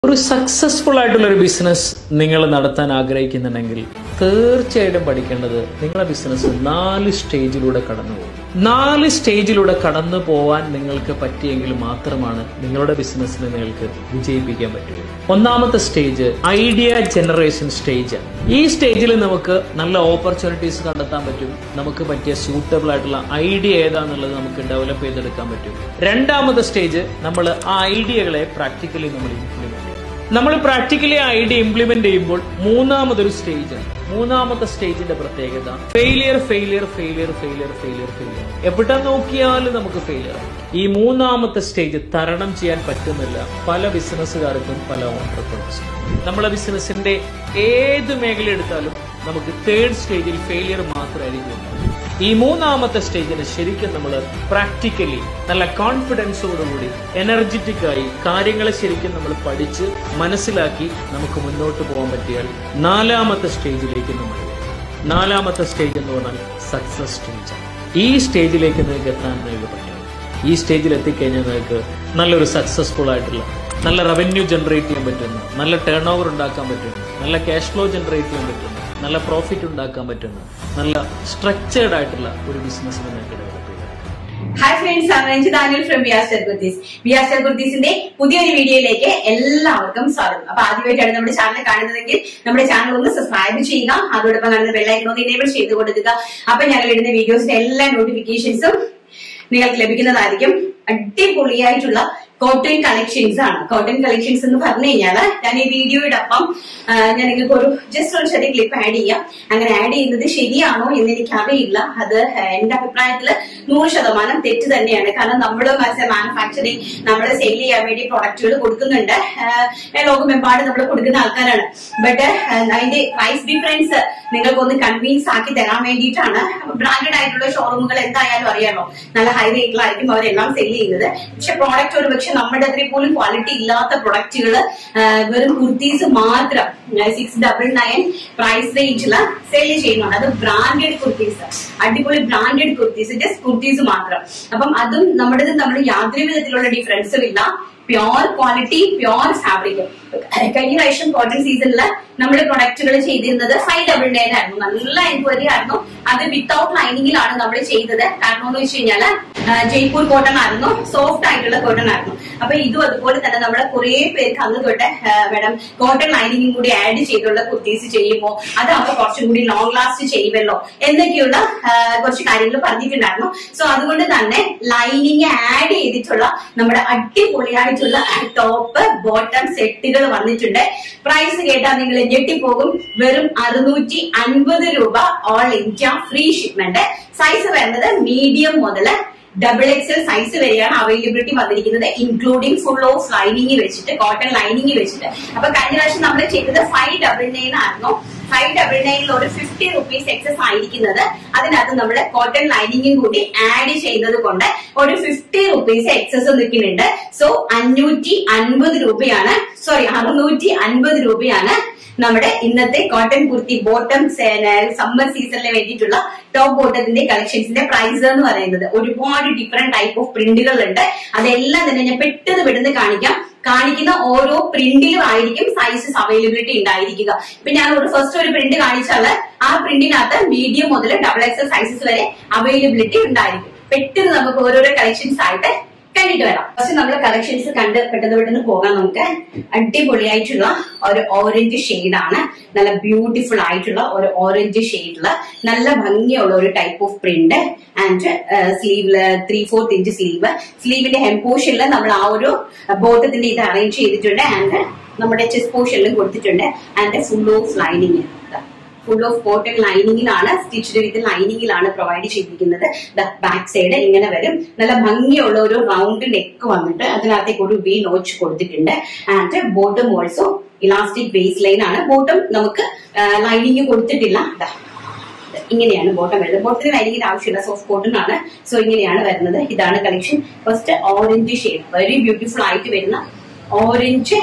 ഒരു സക്സസ്ഫുൾ ആയിട്ടുള്ള ഒരു ബിസിനസ് നിങ്ങൾ നടത്താൻ ആഗ്രഹിക്കുന്നുണ്ടെങ്കിൽ തീർച്ചയായിട്ടും പഠിക്കേണ്ടത് നിങ്ങളുടെ ബിസിനസ് നാല് സ്റ്റേജിലൂടെ കടന്നു പോകും നാല് സ്റ്റേജിലൂടെ കടന്നു പോവാൻ നിങ്ങൾക്ക് പറ്റിയെങ്കിൽ മാത്രമാണ് നിങ്ങളുടെ ബിസിനസ്സിനെ നിങ്ങൾക്ക് വിജയിപ്പിക്കാൻ പറ്റുള്ളൂ ഒന്നാമത്തെ സ്റ്റേജ് ഐഡിയ ജനറേഷൻ സ്റ്റേജ് ഈ സ്റ്റേജിൽ നമുക്ക് നല്ല ഓപ്പർച്യൂണിറ്റീസ് കണ്ടെത്താൻ പറ്റും നമുക്ക് പറ്റിയ സ്യൂട്ടബിൾ ആയിട്ടുള്ള ഐഡിയ ഏതാന്നുള്ളത് നമുക്ക് ഡെവലപ്പ് ചെയ്തെടുക്കാൻ പറ്റും രണ്ടാമത്തെ സ്റ്റേജ് നമ്മൾ ആ ഐഡിയകളെ പ്രാക്ടിക്കലി നമ്മൾ ഇംപ്ലിമെന്റ് ചെയ്യും നമ്മൾ പ്രാക്ടിക്കലി ആ ഐഡിയ ഇംപ്ലിമെന്റ് ചെയ്യുമ്പോൾ മൂന്നാമതൊരു സ്റ്റേജ് മൂന്നാമത്തെ സ്റ്റേജിന്റെ പ്രത്യേകത failure failure failure failure failure failure എവിടെ നോക്കിയാലും നമുക്ക് ഫെയിലിയർ ഈ മൂന്നാമത്തെ സ്റ്റേജ് തരണം ചെയ്യാൻ പറ്റുന്നില്ല പല ബിസിനസ്സുകാർക്കും പല ഓൺടർപ്രണേഴ്സും നമ്മളെ ബിസിനസിന്റെ ഏത് മേഖല എടുത്താലും നമുക്ക് തേർഡ് സ്റ്റേജിൽ ഫെയിലിയർ മാത്രമായിരിക്കും ഉണ്ടാവുക. ഈ മൂന്നാമത്തെ സ്റ്റേജിന് ശരിക്കും നമ്മൾ പ്രാക്ടിക്കലി നല്ല കോൺഫിഡൻസോടുകൂടി എനർജറ്റിക് ആയി കാര്യങ്ങളെ ശരിക്കും നമ്മൾ പഠിച്ച് മനസ്സിലാക്കി നമുക്ക് മുന്നോട്ട് പോകാൻ പറ്റിയാൽ നാലാമത്തെ സ്റ്റേജിലേക്ക് നമ്മൾ വരും. നാലാമത്തെ സ്റ്റേജ് എന്ന് പറഞ്ഞാൽ സക്സസ് സ്റ്റേജ് ഈ സ്റ്റേജിലേക്ക് നിങ്ങൾക്ക് എത്താൻ നിങ്ങൾക്ക് പറ്റും ഈ സ്റ്റേജിൽ എത്തിക്കഴിഞ്ഞാൽ നിങ്ങൾക്ക് നല്ലൊരു സക്സസ്ഫുൾ ആയിട്ടുള്ള നല്ല റവന്യൂ ജനറേറ്റ് ചെയ്യാൻ പറ്റുന്നു നല്ല ടേൺ ഓവർ ഉണ്ടാക്കാൻ പറ്റുന്നു നല്ല ക്യാഷ് ഫ്ലോ ജനറേറ്റ് ചെയ്യാൻ പറ്റുന്നു നല്ല പ്രോഫിറ്റ് ഉണ്ടാക്കാൻ പറ്റുന്നു നല്ല സ്ട്രക്ചേർഡ് ആയിട്ടുള്ള ഒരു ബിസിനസ് നിങ്ങൾക്ക് ഡെവലപ്പ് ചെയ്യാം hi friends Ranjith Danil from ബിയാസ്റ്റർ കുർത്തീസ് ബിയാസ്റ്റർ കുർത്തീസിന്റെ പുതിയൊരു വീഡിയോയിലേക്ക് എല്ലാവർക്കും സ്വാഗതം അപ്പൊ ആദ്യമായിട്ടാണ് നമ്മുടെ ചാനൽ കാണുന്നതെങ്കിൽ നമ്മുടെ ചാനൽ ഒന്ന് സബ്സ്ക്രൈബ് ചെയ്യുക അതോടൊപ്പം കാണുന്ന ബെല്ലൈക്കൺ ഒന്ന് ഇനേബിൾ ചെയ്ത് കൊടുക്കുക അപ്പൊ ഞങ്ങൾ ഇടുന്ന വീഡിയോസിന്റെ എല്ലാ നോട്ടിഫിക്കേഷൻസും നിങ്ങൾക്ക് ലഭിക്കുന്നതായിരിക്കും അടിപൊളിയായിട്ടുള്ള കോട്ടൺ കളക്ഷൻസ് ആണ് കോട്ടൺ കളക്ഷൻസ് എന്ന് പറഞ്ഞു കഴിഞ്ഞാല് ഞാൻ ഈ വീഡിയോയുടെ ഒപ്പം ആ, ഞാൻ നിങ്ങൾക്ക് ഒരു ജസ്റ്റ് ഒരു ചെറിയ ക്ലിപ്പ് ആഡ് ചെയ്യാം അങ്ങനെ ആഡ് ചെയ്യുന്നത് ശരിയാണോ എന്ന് എനിക്ക് അറിയില്ല അത് എന്റെ അഭിപ്രായത്തിൽ നൂറ് ശതമാനം തെറ്റ് തന്നെയാണ് കാരണം നമ്മൾ ആസ് എ മാനുഫാക്ചറിങ് നമ്മൾ സെയിൽ ചെയ്യാൻ വേണ്ടി പ്രൊഡക്റ്റുകൾ കൊടുക്കുന്നുണ്ട് ആ, ലോകമെമ്പാടും നമ്മൾ കൊടുക്കുന്ന ആൾക്കാരാണ് ബട്ട് അതിന്റെ പ്രൈസ് ഡിഫറൻസ് നിങ്ങൾക്കൊന്ന് കൺവീൻസ് ആക്കി തരാൻ വേണ്ടിയിട്ടാണ് ബ്രാൻഡഡ് ആയിട്ടുള്ള ഷോറൂമുകൾ എന്തായാലും അറിയാമോ നല്ല ഹൈ റേറ്റിലായിരിക്കും അവരെല്ലാം സെയിൽ ചെയ്യുന്നത് പക്ഷെ പ്രോഡക്റ്റ് ഒരു പക്ഷെ നമ്മുടെ അത്രയും പോലും ക്വാളിറ്റി ഇല്ലാത്ത പ്രൊഡക്റ്റുകൾ വെറും കുർത്തീസ് മാത്രം സിക്സ് ഡബിൾ നയൻ പ്രൈസ് റേഞ്ചിൽ സെയിൽ ചെയ്യുന്നുണ്ട് അത് ബ്രാൻഡഡ് കുർത്തീസ് അടിപൊളി ബ്രാൻഡഡ് കുർത്തീസ് ജസ്റ്റ് കുർത്തീസ് മാത്രം അപ്പം അതും നമ്മുടേത് നമ്മൾ യാതൊരു വിധത്തിലുള്ള ഡിഫറൻസും ഇല്ല പ്യോർ ക്വാളിറ്റി പ്യോർ ഫാബ്രിക് കഴിഞ്ഞ പ്രാവശ്യം കോട്ടൺ സീസണിൽ നമ്മൾ പ്രൊഡക്റ്റുകൾ ചെയ്തിരുന്നത് ഫൈവ് ഡബിൾ നയൻ ആയിരുന്നു നല്ല എൻക്വയറി ആയിരുന്നു അത് വിത്തൗട്ട് ലൈനിങ്ങിലാണ് നമ്മൾ ചെയ്തത് കാരണം എന്ന് വെച്ച് കഴിഞ്ഞാല് ആ, ജയ്പൂർ കോട്ടൺ ആയിരുന്നു സോഫ്റ്റ് ആയിട്ടുള്ള കോട്ടൺ ആയിരുന്നു അപ്പൊ ഇതും അതുപോലെ തന്നെ നമ്മുടെ കുറെ പേർക്ക് അന്ന് തൊട്ട് മാഡം കോട്ടൺ ലൈനിങ്ങും കൂടി ആഡ് ചെയ്തുള്ള കുർത്തീസ് ചെയ്യുമ്പോൾ അതാകുമ്പോൾ കുറച്ചും കൂടി ലോങ് ലാസ്റ്റ് ചെയ്യുമല്ലോ എന്നൊക്കെയുള്ള ആ, കുറച്ച് കാര്യങ്ങൾ പറഞ്ഞിട്ടുണ്ടായിരുന്നു സോ അതുകൊണ്ട് തന്നെ ലൈനിങ് ആഡ് ചെയ്തിട്ടുള്ള നമ്മുടെ അടിപൊളിയായിട്ടുള്ള ടോപ്പ് ബോട്ടം സെറ്റുകൾ വന്നിട്ടുണ്ട് പ്രൈസ് കേട്ടാൽ നിങ്ങൾ ഞെട്ടിപ്പോകും വെറും അറുന്നൂറ്റി അൻപത് രൂപ all India free shipment size വരുന്നത് മീഡിയം മുതല് ഡബിൾ എക്സൽ സൈസ് വരെയാണ് അവൈലബിലിറ്റി വന്നിരിക്കുന്നത് ഇൻക്ലൂഡിംഗ് ഫുൾ ഓഫ് ലൈനിങ് വെച്ചിട്ട് കോട്ടൺ ലൈനിങ് വെച്ചിട്ട് അപ്പൊ കഴിഞ്ഞ പ്രാവശ്യം നമ്മൾ ചെയ്തത് ഫൈവ് ഡബിൾ നയൻ ആയിരുന്നു ഫൈവ് ഡബിൾ നയനിൽ ഒരു ഫിഫ്റ്റി റുപ്പീസ് എക്സസ് ആയിരിക്കുന്നത് അതിനകത്ത് നമ്മൾ കോട്ടൺ ലൈനിങ്ങും കൂടി ആഡ് ചെയ്യുന്നത് കൊണ്ട് ഒരു ഫിഫ്റ്റി റുപ്പീസ് എക്സസ് നിൽക്കുന്നുണ്ട് സോ അഞ്ഞൂറ്റി അൻപത് രൂപയാണ് സോറി അറുന്നൂറ്റി അൻപത് രൂപയാണ് നമ്മുടെ ഇന്നത്തെ കോട്ടൺ കുർത്തി ബോട്ടം സമ്മർ സീസണിന് വേണ്ടിയിട്ടുള്ള ടോപ്പ് ബോട്ടത്തിന്റെ കളക്ഷൻസിന്റെ പ്രൈസ് എന്ന് പറയുന്നത് ഒരുപാട് ഡിഫറെന്റ് ടൈപ്പ് ഓഫ് പ്രിന്റുകൾ ഉണ്ട് അതെല്ലാം തന്നെ ഞാൻ പെട്ടെന്ന് പെട്ടെന്ന് കാണിക്കാം കാണിക്കുന്ന ഓരോ പ്രിന്റിലും ആയിരിക്കും സൈസസ് അവൈലബിലിറ്റി ഉണ്ടായിരിക്കുക ഇപ്പൊ ഞാൻ ഒരു ഫസ്റ്റ് ഒരു പ്രിന്റ് കാണിച്ചാല് ആ പ്രിന്റിനകത്ത് മീഡിയം മുതൽ ഡബിൾ എക്സൽ സൈസസ് വരെ അവൈലബിലിറ്റി ഉണ്ടായിരിക്കും പെട്ടെന്ന് നമുക്ക് ഓരോരോ കളക്ഷൻസ് ആയിട്ട് കണ്ടിട്ട് വരാം പക്ഷെ നമ്മൾ കളക്ഷൻസ് കണ്ട് പെട്ടെന്ന് പെട്ടെന്ന് പോകാൻ നമുക്ക് അടിപൊളിയായിട്ടുള്ള ഒരു ഓറഞ്ച് ആണ് നല്ല ബ്യൂട്ടിഫുൾ ആയിട്ടുള്ള ഒരു ഓറഞ്ച് ഷെയ്ഡില് നല്ല ഭംഗിയുള്ള ഒരു ടൈപ്പ് ഓഫ് പ്രിന്റ് ആൻഡ് സ്ലീവില് ത്രീ ഫോർത്ത് ഇഞ്ച് സ്ലീവ് സ്ലീവിന്റെ ഹെം പോർഷനിൽ നമ്മൾ ആ ഒരു ബോട്ടത്തിന്റെ ഇത് അറേഞ്ച് ചെയ്തിട്ടുണ്ട് ആൻഡ് നമ്മുടെ ചെസ്റ്റ് പോർഷനിലും കൊടുത്തിട്ടുണ്ട് and full of lining full of cotton ലൈനിങ്ങിലാണ് സ്റ്റിച്ച്ഡ് വിത്ത് ലൈനിങ്ങിലാണ് പ്രൊവൈഡ് ചെയ്തിരിക്കുന്നത് ബാക്ക് സൈഡ് ഇങ്ങനെ വരും നല്ല ഭംഗിയുള്ള ഒരു റൗണ്ട് നെക്ക് വന്നിട്ട് അതിനകത്തേക്ക് ഒരു വി നോച്ച് കൊടുത്തിട്ടുണ്ട് and bottom also elastic base line ആണ് ബോട്ടം നമുക്ക് ലൈനിങ് കൊടുത്തിട്ടില്ല ദാ, ഇങ്ങനെയാണ് ബോട്ടം വരുന്നത് ബോട്ടത്തിന് ലൈനിങ്ങിന്റെ ആവശ്യമില്ല സോഫ്റ്റ് കോട്ടൺ ആണ് സോ ഇങ്ങനെയാണ് വരുന്നത് ഇതാണ് collection first orange shade very beautiful ആയിട്ട് വരുന്ന ഓറഞ്ച്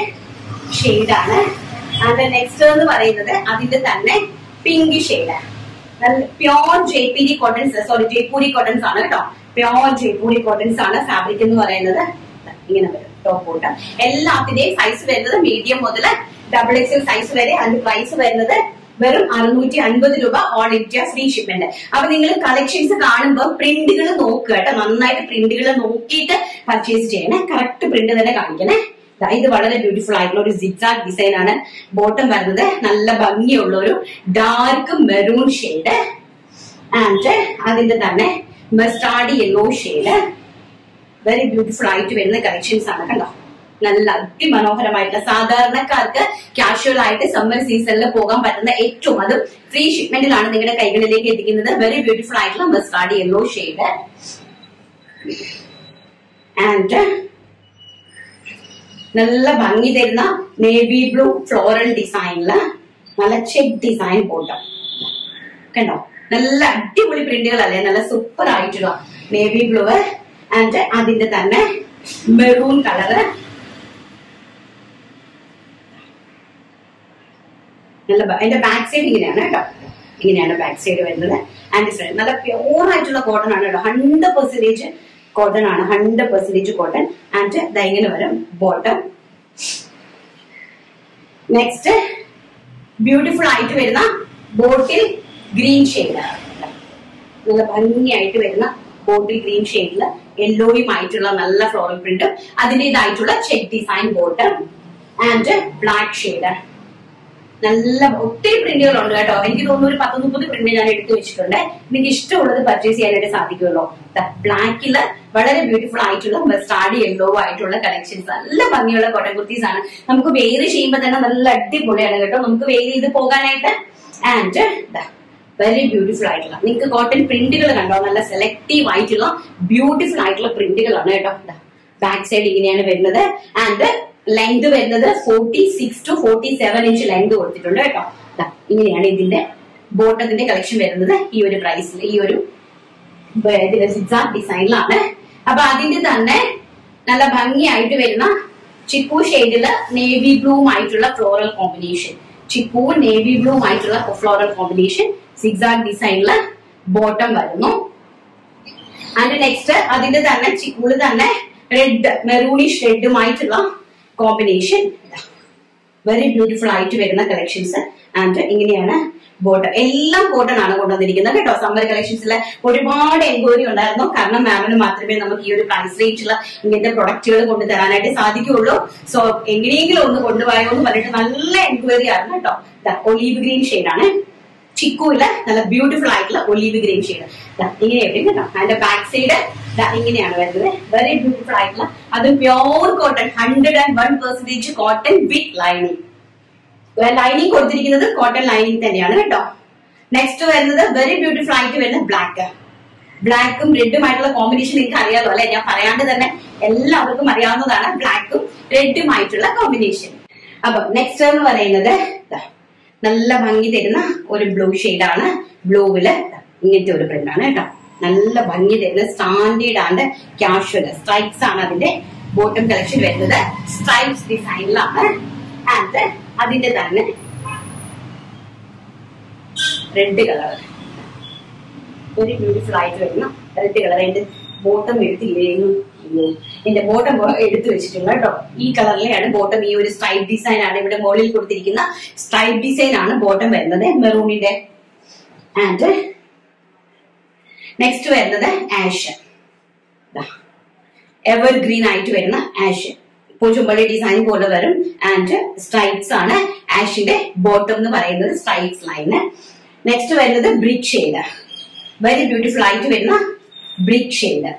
ഷെയ്ഡാണ് ആൻഡ് നെക്സ്റ്റ് എന്ന് പറയുന്നത് അതിന്റെ തന്നെ പിങ്ക് ഷെയ്ഡ് നല്ല pure Jaipuri cottons sorry Jaipuri cottons ആണ് കേട്ടോ പ്യോർ ജയ്പൂരി കോട്ടൺസ് ആണ് ഫാബ്രിക് എന്ന് പറയുന്നത് ഇങ്ങനെ വരും ടോപ്പ് ബോട്ടം എല്ലാത്തിന്റെയും സൈസ് വരുന്നത് മീഡിയം മുതൽ ഡബിൾ എക്സൽ സൈസ് വരെ അതിന്റെ പ്രൈസ് വരുന്നത് വെറും അറുന്നൂറ്റി അൻപത് രൂപ ഓൾ ഇന്ത്യ ഫ്രീ ഷിപ്മെന്റ് അപ്പൊ നിങ്ങൾ കളക്ഷൻസ് കാണുമ്പോൾ പ്രിന്റുകൾ നോക്കുക കേട്ടോ നന്നായിട്ട് പ്രിന്റുകൾ നോക്കിയിട്ട് പർച്ചേസ് ചെയ്യണേ കറക്റ്റ് പ്രിന്റ് തന്നെ കാണിക്കണേ ദാ ഇത് വളരെ ബ്യൂട്ടിഫുൾ ആയിട്ടുള്ള ഒരു സിക്സാക് ഡിസൈൻ ആണ് ബോട്ടം വരുന്നത് നല്ല ഭംഗിയുള്ള ഒരു ഡാർക്ക് മെറൂൺ ഷെയ്ഡ് ആൻഡ് അതിന്റെ തന്നെ mustard yellow shade very beautiful ആയിട്ട് വരുന്ന കളക്ഷൻസ് ആണ് കണ്ടോ നല്ല അതിമനോഹരമായിട്ടുള്ള സാധാരണക്കാർക്ക് കാഷ്വൽ ആയിട്ട് സമ്മർ സീസണിൽ പോകാൻ പറ്റുന്ന ഏറ്റവും അതും ഫ്രീ ഷിപ്മെന്റിലാണ് നിങ്ങളുടെ കൈകളിലേക്ക് എത്തിക്കുന്നത് വെരി ബ്യൂട്ടിഫുൾ ആയിട്ടുള്ള മസ്റ്റാർഡ് യെല്ലോ ഷെയ്ഡ് ആൻഡ് നല്ല ഭംഗി തരുന്ന നേവി ബ്ലൂ ഫ്ലോറൽ ഡിസൈനില് നല്ല ചെക്ക് ഡിസൈൻ ബോട്ടം കണ്ടോ നല്ല അടിപൊളി പ്രിന്റുകളല്ലേ നല്ല സൂപ്പർ ആയിട്ടുള്ള നേവി ബ്ലൂ ആൻഡ് അതിന്റെ തന്നെ മെറൂൺ കളറ് നല്ല ബ- അതിന്റെ ബാക്ക് സൈഡ് ഇങ്ങനെയാണ് കേട്ടോ ഇങ്ങനെയാണ് ബാക്ക് സൈഡ് വരുന്നത് ആൻഡ് ഫ്രണ്ട് നല്ല പ്യൂർ ആയിട്ടുള്ള കോട്ടൺ ആണ് കേട്ടോ ഹൺഡ്രഡ് പെർസെന്റേജ് കോട്ടൺ ആണ് ഹൺഡ്രഡ് പെർസെന്റേജ് കോട്ടൺ ആൻഡ് ദാ ഇങ്ങനെ വരും ബോട്ടം നെക്സ്റ്റ് ബ്യൂട്ടിഫുൾ ആയിട്ട് വരുന്ന ബോട്ടിൽ ഗ്രീൻ ഷെയ്ഡ് നല്ല ഭംഗിയായിട്ട് വരുന്ന ബോട്ടിൽ ഗ്രീൻ ഷെയ്ഡിൽ യെല്ലോയും ആയിട്ടുള്ള നല്ല ഫ്ലോറൽ പ്രിന്റും അതിൻ്റെതായിട്ടുള്ള check design bottom and black shade നല്ല ഒത്തിരി പ്രിന്റുകളുണ്ട് കേട്ടോ എനിക്ക് തോന്നുന്നു ഒരു പത്ത് മുപ്പത് പ്രിന്റ് ഞാൻ എടുത്തു വെച്ചിട്ടുണ്ട് നിങ്ങൾക്ക് ഇഷ്ടമുള്ളത് പർച്ചേസ് ചെയ്യാനായിട്ട് സാധിക്കുമല്ലോ ബ്ലാക്കില് വളരെ ബ്യൂട്ടിഫുൾ ആയിട്ടുള്ള മസ്റ്റാർഡ് യെല്ലോ ആയിട്ടുള്ള കളക്ഷൻസ് നല്ല ഭംഗിയുള്ള കോട്ടൺ കുർത്തീസ് ആണ് നമുക്ക് വെയർ ചെയ്യുമ്പോൾ തന്നെ നല്ല അടിപൊളിയാണ് കേട്ടോ നമുക്ക് വെയർ ചെയ്ത് പോകാനായിട്ട് ആൻഡ് വെരി ബ്യൂട്ടിഫുൾ ആയിട്ടുള്ള നിങ്ങൾക്ക് കോട്ടൺ പ്രിന്റുകൾ കണ്ടോ നല്ല സെലക്റ്റീവ് ആയിട്ടുള്ള ബ്യൂട്ടിഫുൾ ആയിട്ടുള്ള പ്രിന്റുകളാണ് കേട്ടോ ബാക്ക് സൈഡ് ഇങ്ങനെയാണ് വരുന്നത് ആൻഡ് ലെങ്ത് വരുന്നത് forty six to forty seven inch length കൊടുത്തിട്ടുണ്ട് കേട്ടോ ദാ, ഇങ്ങനെയാണ് ഇതിന്റെ ബോട്ടത്തിന്റെ കളക്ഷൻ വരുന്നത് ഈ ഒരു പ്രൈസിൽ ഈ ഒരു സിക്സാക് ഡിസൈനിലാണ് അപ്പൊ അതിന്റെ തന്നെ നല്ല ഭംഗിയായിട്ട് വരുന്ന ചിക്കു ഷെയ്ഡില് നേവി ബ്ലൂവും ആയിട്ടുള്ള ഫ്ലോറൽ കോമ്പിനേഷൻ ചിക്കുവും നേവി ബ്ലൂവും ആയിട്ടുള്ള ഫ്ലോറൽ കോമ്പിനേഷൻ സിക്സാക് ഡിസൈനില് ബോട്ടം വരുന്നു ആൻഡ് നെക്സ്റ്റ് അതിന്റെ തന്നെ ചിക്കുള് തന്നെ റെഡ് മെറൂണിഷ് റെഡുമായിട്ടുള്ള കോമ്പിനേഷൻ വെരി ബ്യൂട്ടിഫുൾ ആയിട്ട് വരുന്ന കളക്ഷൻസ് ആൻഡ് ഇങ്ങനെയാണ് ബോട്ടം എല്ലാം കോട്ടൺ ആണ് കൊണ്ടുവന്നിരിക്കുന്നത് കേട്ടോ സമ്മർ കളക്ഷൻസിൽ ഒരുപാട് എൻക്വയറി ഉണ്ടായിരുന്നു കാരണം മാമിന് മാത്രമേ നമുക്ക് ഈ ഒരു പ്രൈസ് റേഞ്ചുള്ള ഇങ്ങനത്തെ പ്രൊഡക്റ്റുകൾ കൊണ്ടുതരാനായിട്ട് സാധിക്കുകയുള്ളൂ സോ എങ്ങനെയെങ്കിലും ഒന്ന് കൊണ്ടുപോയോ എന്ന് പറഞ്ഞിട്ട് നല്ല എൻക്വയറി ആയിരുന്നു കേട്ടോ ഒലീവ് ഗ്രീൻ ആണ് ചിക്കുവില് നല്ല ബ്യൂട്ടിഫുൾ ആയിട്ടുള്ള ഒലീവ് ഗ്രീൻ ഷെയ്ഡ് ഇങ്ങനെ എവിടെയും കേട്ടോ അതിന്റെ ബാക്ക് സൈഡ് ഇങ്ങനെയാണ് വരുന്നത് വെരി ബ്യൂട്ടിഫുൾ ആയിട്ടുള്ള അത് pure cotton hundred and one percentage cotton with lining lining കൊടുത്തിരിക്കുന്നത് കോട്ടൺ ലൈനിങ് തന്നെയാണ് കേട്ടോ നെക്സ്റ്റ് വരുന്നത് വെരി ബ്യൂട്ടിഫുൾ ആയിട്ട് വരുന്ന ബ്ലാക്ക് ബ്ലാക്കും റെഡും ആയിട്ടുള്ള കോമ്പിനേഷൻ നിങ്ങൾക്ക് അറിയാലോ അല്ലെ ഞാൻ പറയാണ്ട് തന്നെ എല്ലാവർക്കും അറിയാവുന്നതാണ് ബ്ലാക്കും റെഡും ആയിട്ടുള്ള കോമ്പിനേഷൻ അപ്പൊ നെക്സ്റ്റ് എന്ന് പറയുന്നത് ദാ, നല്ല ഭംഗി തരുന്ന ഒരു ബ്ലൂ ആണ് ബ്ലൂവില് ഇങ്ങനത്തെ ഒരു പ്രിന്റ് ആണ് കേട്ടോ നല്ല ഭംഗി തരുന്ന സ്റ്റാൻഡേർഡ് ആണ് കാഷ്വൽ സ്ട്രൈപ്സ് ആണ് അതിന്റെ ബോട്ടം കളക്ഷൻ വരുന്നത് സ്ട്രൈപ്സ് ഡിസൈനിലാണ് ആൻഡ് അതിന്റെ തന്നെ റെഡ് കളർ വെരി ബ്യൂട്ടിഫുൾ ആയിട്ട് വരുന്ന റെഡ് കളർ അതിന്റെ ബോട്ടം എടുത്തില്ലേന്നു അയ്യോ എന്റെ ബോട്ടം എടുത്തു വെച്ചിട്ടുണ്ട് കേട്ടോ ഈ കളറിലെയാണ് ബോട്ടം ഈ ഒരു സ്ട്രൈപ്പ് ഡിസൈൻ ആണ് ഇവിടെ മുകളിൽ കൊടുത്തിരിക്കുന്ന സ്ട്രൈപ്പ് ഡിസൈൻ ആണ് ബോട്ടം വരുന്നത് മെറൂണിന്റെ ആൻഡ് നെക്സ്റ്റ് വരുന്നത് ആഷ് എവർ ഗ്രീൻ ആയിട്ട് വരുന്ന ആഷ് പൂച്ചുമ്പള്ളി ഡിസൈൻ പോലെ വരും ആൻഡ് സ്ട്രൈപ്സ് ആണ് ആഷിന്റെ ബോട്ടം എന്ന് പറയുന്നത് സ്ട്രൈപ്സ് ലൈന് നെക്സ്റ്റ് വരുന്നത് ബ്രിക്ക് ഷെയ്ഡ് വെരി ബ്യൂട്ടിഫുൾ ആയിട്ട് വരുന്ന ബ്രിക്ക് ഷെയ്ഡ്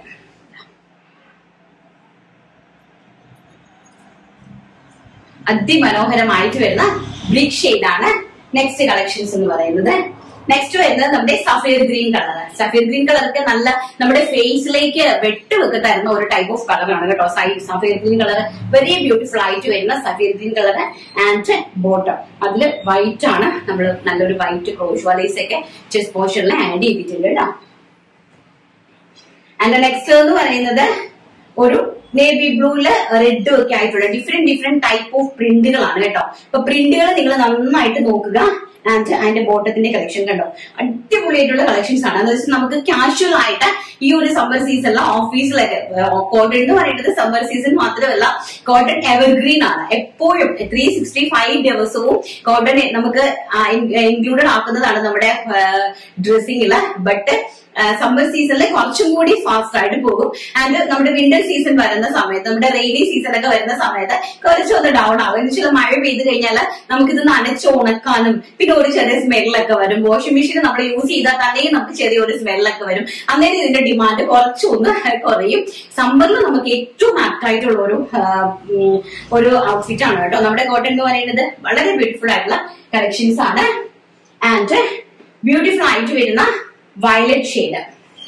അതിമനോഹരമായിട്ട് വരുന്ന ബ്രിക്ക് ഷെയ്ഡ് ആണ് നെക്സ്റ്റ് കളക്ഷൻസ് എന്ന് പറയുന്നത് നെക്സ്റ്റ് വരുന്നത് നമ്മുടെ sapphire green colour sapphire green കളറൊക്കെ നല്ല നമ്മുടെ ഫേസിലേക്ക് വെട്ടുവെക്കെ തരുന്ന ഒരു ടൈപ്പ് ഓഫ് കളറാണ് കേട്ടോ sapphire green colour very beautiful ആയിട്ട് വരുന്ന sapphire green colour and bottom അതിൽ വൈറ്റ് ആണ് നമ്മൾ നല്ലൊരു വൈറ്റ് ക്രോഷ് വലൈസ് ഒക്കെ ചെസ്റ്റ് പോർഷനിൽ ആഡ് ചെയ്തിട്ടുണ്ട് കേട്ടോ ആൻഡ് നെക്സ്റ്റ് എന്ന് പറയുന്നത് ഒരു നേവി ബ്ലൂയില് റെഡും ഒക്കെ ആയിട്ടുള്ള ഡിഫറെന്റ് ഡിഫറെന്റ് ടൈപ്പ് ഓഫ് പ്രിന്റുകളാണ് കേട്ടോ അപ്പൊ പ്രിന്റുകൾ നിങ്ങൾ നന്നായിട്ട് നോക്കുക ആൻഡ് അതിന്റെ ബോട്ടത്തിന്റെ കളക്ഷൻ കണ്ടോ അടിപൊളിയായിട്ടുള്ള കളക്ഷൻസ് ആണ് എന്ന് വെച്ചാൽ നമുക്ക് കാഷ്വൽ ആയിട്ട് ഈ ഒരു സമ്മർ സീസണിൽ ഓഫീസിലൊക്കെ കോട്ടൺ എന്ന് പറയുന്നത് സമ്മർ സീസൺ മാത്രമല്ല കോട്ടൺ എവർഗ്രീൻ ആണ് എപ്പോഴും ത്രീ സിക്സ്റ്റി ഫൈവ് ദിവസവും കോട്ടൺ നമുക്ക് ഇൻക്ലൂഡഡ് ആക്കുന്നതാണ് നമ്മുടെ ഡ്രസ്സിംഗില് ബട്ട് സമ്മർ സീസണിൽ കുറച്ചും കൂടി ഫാസ്റ്റ് ആയിട്ട് പോകും ആൻഡ് നമ്മുടെ വിന്റർ സീസൺ വരുന്ന സമയത്ത് നമ്മുടെ റെയിനി സീസൺ ഒക്കെ വരുന്ന സമയത്ത് കുറച്ചൊന്ന് ഡൗൺ ആവും എന്ന് വെച്ചാൽ മഴ പെയ്ത് കഴിഞ്ഞാൽ നമുക്കിത് നനച്ച് ഉണക്കാനും പിന്നെ ഒരു ചെറിയ സ്മെല്ലൊക്കെ വരും വാഷിംഗ് മെഷീൻ നമ്മൾ യൂസ് ചെയ്താൽ തന്നെ നമുക്ക് ചെറിയൊരു സ്മെല്ലൊക്കെ വരും അന്നേരം ഇതിന്റെ ഡിമാൻഡ് കുറച്ചൊന്ന് കുറയും സമ്മറിൽ നമുക്ക് ഏറ്റവും ആപ്റ്റ് ആയിട്ടുള്ള ഒരു ആ, ഉം, ഒരു ഔട്ട്ഫിറ്റ് ആണ് കേട്ടോ നമ്മുടെ കോട്ടൺ എന്ന് പറയുന്നത് വളരെ ബ്യൂട്ടിഫുൾ ആയിട്ടുള്ള കളക്ഷൻസ് ആണ് ആൻഡ് ബ്യൂട്ടിഫുൾ ആയിട്ട് വരുന്ന violet shade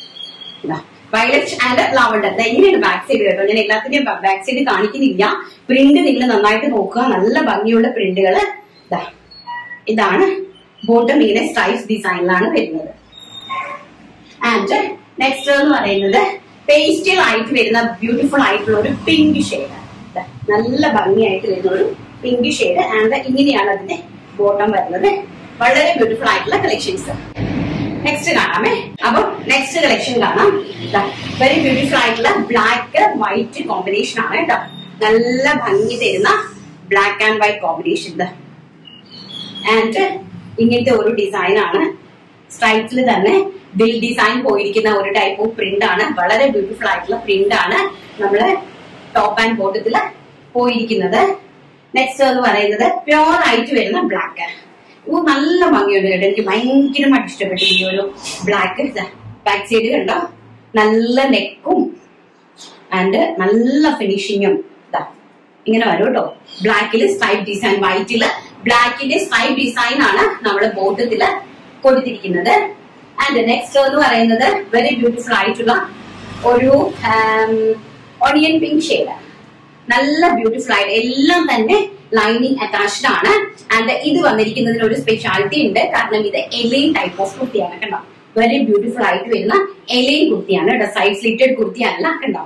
violet and lavender എങ്ങനെയാണ് ബാക്ക് സൈഡ് കേട്ടോ ഞാൻ എല്ലാത്തിന്റെയും ബാക്ക് സൈഡ് കാണിക്കുന്നില്ല പ്രിന്റ് നിങ്ങൾ നന്നായിട്ട് നോക്കുക നല്ല ഭംഗിയുള്ള പ്രിന്റുകൾ ഇതാണ് ബോട്ടം ഇങ്ങനെ സ്ട്രൈപ്സ് ഡിസൈനിലാണ് വരുന്നത് ആൻഡ് നെക്സ്റ്റ് എന്ന് പറയുന്നത് പേസ്റ്റൽ ആയിട്ട് വരുന്ന ബ്യൂട്ടിഫുൾ ആയിട്ടുള്ള ഒരു പിങ്ക് ഷെയ്ഡ് നല്ല ഭംഗിയായിട്ട് വരുന്ന ഒരു പിങ്ക് ഷെയ്ഡ് ആൻഡ് ഇങ്ങനെയാണ് അതിന്റെ ബോട്ടം വരുന്നത് വളരെ ബ്യൂട്ടിഫുൾ ആയിട്ടുള്ള കളക്ഷൻസ് നെക്സ്റ്റ് കാണാമേ അപ്പൊ നെക്സ്റ്റ് കളക്ഷൻ കാണാം വെരി ബ്യൂട്ടിഫുൾ ആയിട്ടുള്ള ബ്ലാക്ക് വൈറ്റ് കോമ്പിനേഷൻ ആണ് കേട്ടോ നല്ല ഭംഗി തരുന്ന black and white combination and ഇങ്ങനത്തെ ഒരു ഡിസൈൻ ആണ് സ്ട്രൈപ്സിൽ തന്നെ ബിൽ ഡിസൈൻ പോയിരിക്കുന്ന ഒരു ടൈപ്പ് ഓഫ് പ്രിന്റ് ആണ് വളരെ ബ്യൂട്ടിഫുൾ ആയിട്ടുള്ള പ്രിന്റ് ആണ് നമ്മള് ടോപ്പ് ആൻഡ് ബോട്ടത്തില് പോയിരിക്കുന്നത് നെക്സ്റ്റ് എന്ന് പറയുന്നത് പ്യോർ ആയിട്ട് വരുന്ന ബ്ലാക്ക് ഇത് നല്ല ഭംഗിയുണ്ട് കേട്ടോ എനിക്ക് ഭയങ്കരമായിട്ട് ഇഷ്ടപ്പെട്ടു ഈ ഒരു ബ്ലാക്ക് ബാക്ക് സൈഡ് കണ്ടോ നല്ല നെക്കും ആൻഡ് നല്ല ഫിനിഷിങ്ങും ഇതാ ഇങ്ങനെ വരും കേട്ടോ ബ്ലാക്കിൽ സ്ട്രൈപ്പ് ഡിസൈൻ വൈറ്റില് ബ്ലാക്കിന്റെ സ്ട്രൈപ്പ് ഡിസൈൻ ആണ് നമ്മുടെ ബോട്ടത്തില് കൊടുത്തിരിക്കുന്നത് ആൻഡ് നെക്സ്റ്റ് എന്ന് പറയുന്നത് വെരി ബ്യൂട്ടിഫുൾ ആയിട്ടുള്ള ഒരു ഓണിയൻ പിങ്ക് ഷെയ്ഡ് നല്ല ബ്യൂട്ടിഫുൾ ആയിട്ട് എല്ലാം തന്നെ ലൈനിങ് അറ്റാച്ച്ഡ് ആണ് ആൻഡ് ഇത് വന്നിരിക്കുന്നതിന് ഒരു സ്പെഷ്യാലിറ്റി ഉണ്ട് കാരണം ഇത് എലൈൻ ടൈപ്പ് ഓഫ് കുർത്തിയാണ് കണ്ടോ വെരി ബ്യൂട്ടിഫുൾ ആയിട്ട് വരുന്ന എലൈൻ കുർത്തിയാണ് കേട്ടോ സൈഡ് സ്ലിറ്റഡ് കുർത്തി അല്ല കണ്ടോ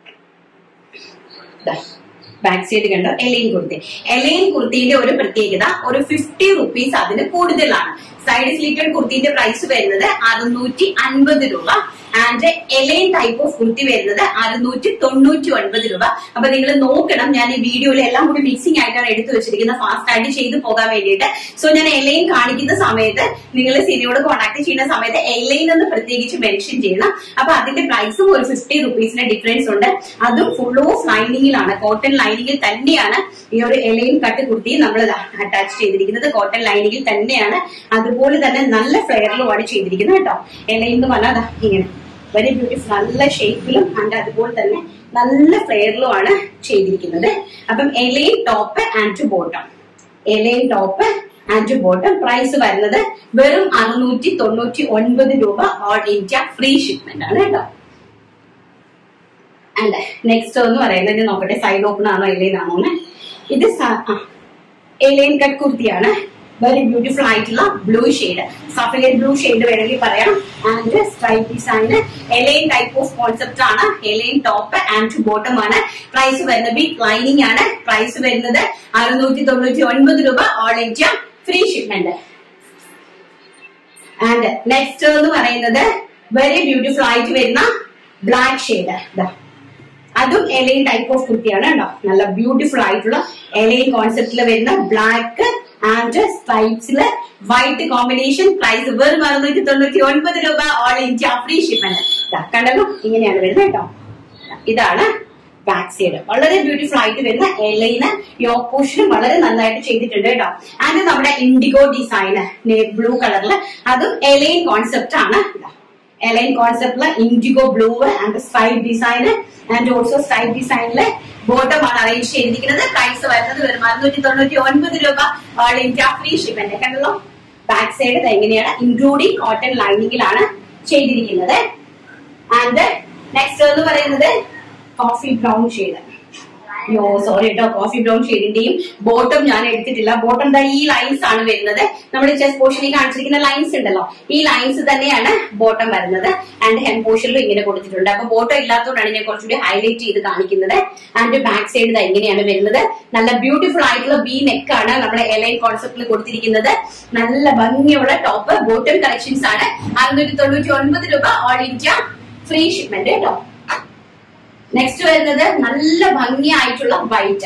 ബാക്ക് സൈഡ് കണ്ടോ എലൈൻ കുർത്തി എലൈൻ കുർത്തിന്റെ ഒരു പ്രത്യേകത ഒരു ഫിഫ്റ്റി റുപ്പീസ് അതിന് കൂടുതലാണ് സൈഡ് സ്ലിറ്റഡ് കുർത്തിന്റെ പ്രൈസ് വരുന്നത് അറുന്നൂറ്റി അൻപത് രൂപ and A line type of kurti വരുന്നത് അറുന്നൂറ്റി തൊണ്ണൂറ്റി ഒൻപത് രൂപ അപ്പൊ നിങ്ങൾ നോക്കണം ഞാൻ ഈ വീഡിയോയിൽ എല്ലാം കൂടി മിക്സിംഗ് ആയിട്ടാണ് എടുത്തു വെച്ചിരിക്കുന്നത് ഫാസ്റ്റ് ആയിട്ട് ചെയ്തു പോകാൻ വേണ്ടിയിട്ട് സോ ഞാൻ എലൈൻ കാണിക്കുന്ന സമയത്ത് നിങ്ങൾ സിനിയോട് കോൺടാക്ട് ചെയ്യുന്ന സമയത്ത് എലൈൻ എന്ന് പ്രത്യേകിച്ച് മെൻഷൻ ചെയ്യണം അപ്പൊ അതിന്റെ പ്രൈസും ഒരു ഫിഫ്റ്റി റുപ്പീസിന്റെ ഡിഫറൻസ് ഉണ്ട് അതും ഫുൾ ഓഫ് ലൈനിങ്ങിലാണ് കോട്ടൺ ലൈനിങ്ങിൽ തന്നെയാണ് ഈ ഒരു എലൈൻ കട്ട് കുർത്തി നമ്മൾ അറ്റാച്ച് ചെയ്തിരിക്കുന്നത് കോട്ടൺ ലൈനിങ്ങിൽ തന്നെയാണ് അതുപോലെ തന്നെ നല്ല ഫ്ലെയറിലുമാണ് ചെയ്തിരിക്കുന്നത് കേട്ടോ എലൈൻ എന്ന് പറഞ്ഞാൽ ദാ ഇങ്ങനെ വെരി ബ്യൂട്ടിഫുൾ നല്ല ഷേപ്പിലും ആൻഡ് അതുപോലെ തന്നെ നല്ല ഫ്ലെയറിലുമാണ് ചെയ്തിരിക്കുന്നത് അപ്പം A line top and bottom A line top and bottom price വരുന്നത് വെറും അറുന്നൂറ്റി തൊണ്ണൂറ്റി ഒൻപത് രൂപ ഓൾ ഇന്ത്യ ഫ്രീ ഷിപ്മെന്റ് ആണ് കേട്ടോ ആൻഡ് നെക്സ്റ്റ് എന്ന് പറയുന്നത് ഇത് നോക്കട്ടെ സൈഡ് ഓപ്പൺ ആണോ എലൈൻ ആണോ എന്ന് ഇത് എലൈൻ കട്ട് കുർത്തിയാണ് വെരി ബ്യൂട്ടിഫുൾ ആയിട്ടുള്ള ബ്ലൂ ഷെയ്ഡ് സഫേഡ് ബ്ലൂ ഷെയ്ഡ് വേണമെങ്കിൽ പറയാം and stripe design A line type of concept ആണ് എലൈൻ ടോപ്പ് ആൻഡ് ബോട്ടം ആണ് പ്രൈസ് വരുന്നത് ബിഗ് ലൈനിങ് ആണ് പ്രൈസ് വരുന്നത് അറുന്നൂറ്റി തൊണ്ണൂറ്റി ഒൻപത് രൂപ all India free shipment and next എന്ന് പറയുന്നത് വെരി ബ്യൂട്ടിഫുൾ ആയിട്ട് വരുന്ന ബ്ലാക്ക് ഷെയ്ഡ് അതും എലൈൻ ടൈപ്പ് ഓഫ് കുർത്തിയാണ് കേട്ടോ നല്ല ബ്യൂട്ടിഫുൾ ആയിട്ടുള്ള എലൈൻ കോൺസെപ്റ്റിൽ വരുന്ന black and സ്ട്രൈപ്സില് white combination price വെറും അറുന്നൂറ്റി തൊണ്ണൂറ്റി ഒൻപത് രൂപ ഓൾ ഇന്ത്യ ഫ്രീ ഷിപ്മെന്റ് കണ്ടല്ലോ ഇങ്ങനെയാണ് വരുന്നത് കേട്ടോ ഇതാണ് ബാക്ക് സൈഡ് വളരെ ബ്യൂട്ടിഫുൾ ആയിട്ട് വരുന്ന എലൈന് യോക്ക് പോർഷനും വളരെ നന്നായിട്ട് ചെയ്തിട്ടുണ്ട് കേട്ടോ ആൻഡ് നമ്മുടെ ഇൻഡിഗോ ഡിസൈന് ബ്ലൂ കളറിൽ അതും എലൈൻ കോൺസെപ്റ്റ് ആണ് എലൈൻ കോൺസെപ്റ്റില് indigo blue and stripe design and also stripe ഡിസൈനില് ബോട്ടം ആണ് അറേഞ്ച് ചെയ്തിരിക്കുന്നത് പ്രൈസ് വരുന്നത് വെറും അറുന്നൂറ്റി തൊണ്ണൂറ്റി ഒൻപത് രൂപ ഓൾ ഇന്ത്യ ഫ്രീ ഷിപ്മെന്റ് കണ്ടല്ലോ ബാക്ക് സൈഡ് എങ്ങനെയാണ് ഇൻക്ലൂഡിംഗ് കോട്ടൺ ലൈനിങ്ങിലാണ് ചെയ്തിരിക്കുന്നത് ആൻഡ് നെക്സ്റ്റ് എന്ന് പറയുന്നത് കോഫി ബ്രൗൺ ഷെയ്ഡ് അയ്യോ സോറി കേട്ടോ കോഫി ബ്രൗൺ ഷെയ്ഡിന്റെയും ബോട്ടം ഞാൻ എടുത്തിട്ടില്ല ബോട്ടം ദാ ഈ ലൈൻസ് ആണ് വരുന്നത് നമ്മുടെ ചെസ്റ്റ് പോർഷനിൽ കാണിച്ചിരിക്കുന്ന ലൈൻസ് ഉണ്ടല്ലോ ഈ ലൈൻസ് തന്നെയാണ് ബോട്ടം വരുന്നത് ആൻഡ് ഹെം പോർഷനിലും ഇങ്ങനെ കൊടുത്തിട്ടുണ്ട് അപ്പൊ ബോട്ടം ഇല്ലാത്തതുകൊണ്ടാണ് ഞാൻ കുറച്ചുകൂടി ഹൈലൈറ്റ് ചെയ്ത് കാണിക്കുന്നത് ആൻഡ് ബാക്ക് സൈഡ് ഇതാ ഇങ്ങനെയാണ് വരുന്നത് നല്ല ബ്യൂട്ടിഫുൾ ആയിട്ടുള്ള ബി നെക്ക് ആണ് നമ്മുടെ എലൈൻ കോൺസെപ്റ്റിൽ കൊടുത്തിരിക്കുന്നത് നല്ല ഭംഗിയുള്ള ടോപ്പ് ബോട്ടം കളക്ഷൻസ് ആണ് അറുന്നൂറ്റി തൊണ്ണൂറ്റി ഒൻപത് രൂപ ഓൾ ഇന്ത്യ ഫ്രീ ഷിപ്മെന്റ് കേട്ടോ നെക്സ്റ്റ് വരുന്നത് നല്ല ഭംഗിയായിട്ടുള്ള വൈറ്റ്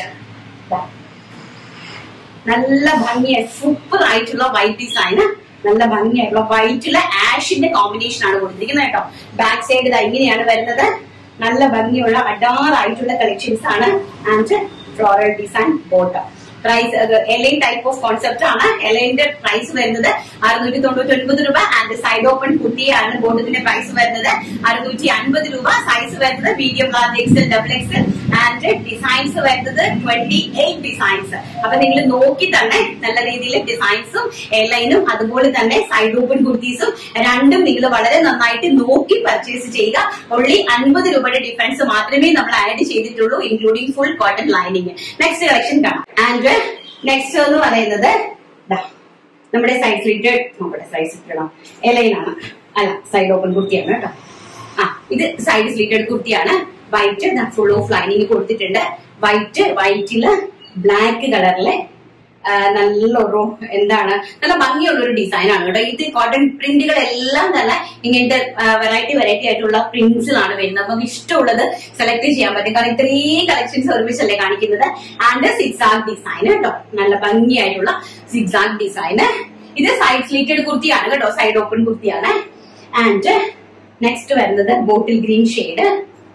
നല്ല ഭംഗിയായി സൂപ്പർ ആയിട്ടുള്ള വൈറ്റ് ഡിസൈൻ നല്ല ഭംഗിയായിട്ടുള്ള വൈറ്റിലെ ആഷിന്റെ കോമ്പിനേഷൻ ആണ് കൊടുത്തിരിക്കുന്നത് കേട്ടോ ബാക്ക് സൈഡ് ഇത് ഇങ്ങനെയാണ് വരുന്നത് നല്ല ഭംഗിയുള്ള അഡാറായിട്ടുള്ള കളക്ഷൻസ് ആണ് and floral design bottom price A line type of concept ആണ് എലൈന്റെ പ്രൈസ് വരുന്നത് അറുന്നൂറ്റി തൊണ്ണൂറ്റി ഒൻപത് രൂപ ആൻഡ് സൈഡ് ഓപ്പൺ കുട്ടിയാണ് ബോട്ടത്തിന്റെ പ്രൈസ് വരുന്നത് അറുന്നൂറ്റി അൻപത് രൂപ സൈസ് വരുന്നത് medium large XL double XL and designs വരുന്നത് ട്വന്റി എയ്റ്റ് ഡിസൈൻസ് അപ്പൊ നിങ്ങൾ നോക്കി തന്നെ നല്ല രീതിയിൽ ഡിസൈൻസും എയർലൈനും അതുപോലെ തന്നെ സൈഡ് ഓപ്പൺ കുർത്തീസും രണ്ടും നിങ്ങൾ വളരെ നന്നായിട്ട് നോക്കി പർച്ചേസ് ചെയ്യുക ഒള്ളി അൻപത് രൂപയുടെ ഡിഫറൻസ് മാത്രമേ നമ്മൾ ആഡ് ചെയ്തിട്ടുള്ളൂ including full cotton lining next collection കാണാം ആൻഡ് നെക്സ്റ്റ് എന്ന് പറയുന്നത് ദാ, നമ്മുടെ സൈഡ് സ്ലിറ്റ് നമ്മുടെ സൈഡ് സ്ലിറ്റ് എലൈനാണ് അല്ല സൈഡ് ഓപ്പൺ കുർത്തിയാണ് കേട്ടോ ആ ഇത് സൈഡ് സ്ലിറ്റഡ് കുർത്തിയാണ് വൈറ്റ് ഫുൾ ഓഫ് ലൈനിങ് കൊടുത്തിട്ടുണ്ട് വൈറ്റ് വൈറ്റില് ബ്ലാക്ക് കളറിലെ നല്ലൊരു എന്താണ് നല്ല ഭംഗിയുള്ള ഒരു ഡിസൈൻ ആണ് കേട്ടോ ഇത് കോട്ടൺ പ്രിന്റുകളെല്ലാം തന്നെ ഇങ്ങനത്തെ വെറൈറ്റി വെറൈറ്റി ആയിട്ടുള്ള പ്രിന്റ്സിലാണ് വരുന്നത് നമുക്ക് ഇഷ്ടമുള്ളത് സെലക്ട് ചെയ്യാൻ പറ്റും കാരണം ഇത്രയും കളക്ഷൻ സർവീസ് അല്ലേ കാണിക്കുന്നത് ആൻഡ് സിക്സാഗ് ഡിസൈൻ കേട്ടോ നല്ല ഭംഗിയായിട്ടുള്ള സിക്സാഗ് ഡിസൈൻ ഇത് സൈഡ് സ്ലീറ്റഡ് കുർത്തിയാണ് കേട്ടോ സൈഡ് ഓപ്പൺ കുർത്തിയാണ് ആൻഡ് നെക്സ്റ്റ് വരുന്നത് ബോട്ടിൽ ഗ്രീൻ ഷെയ്ഡ്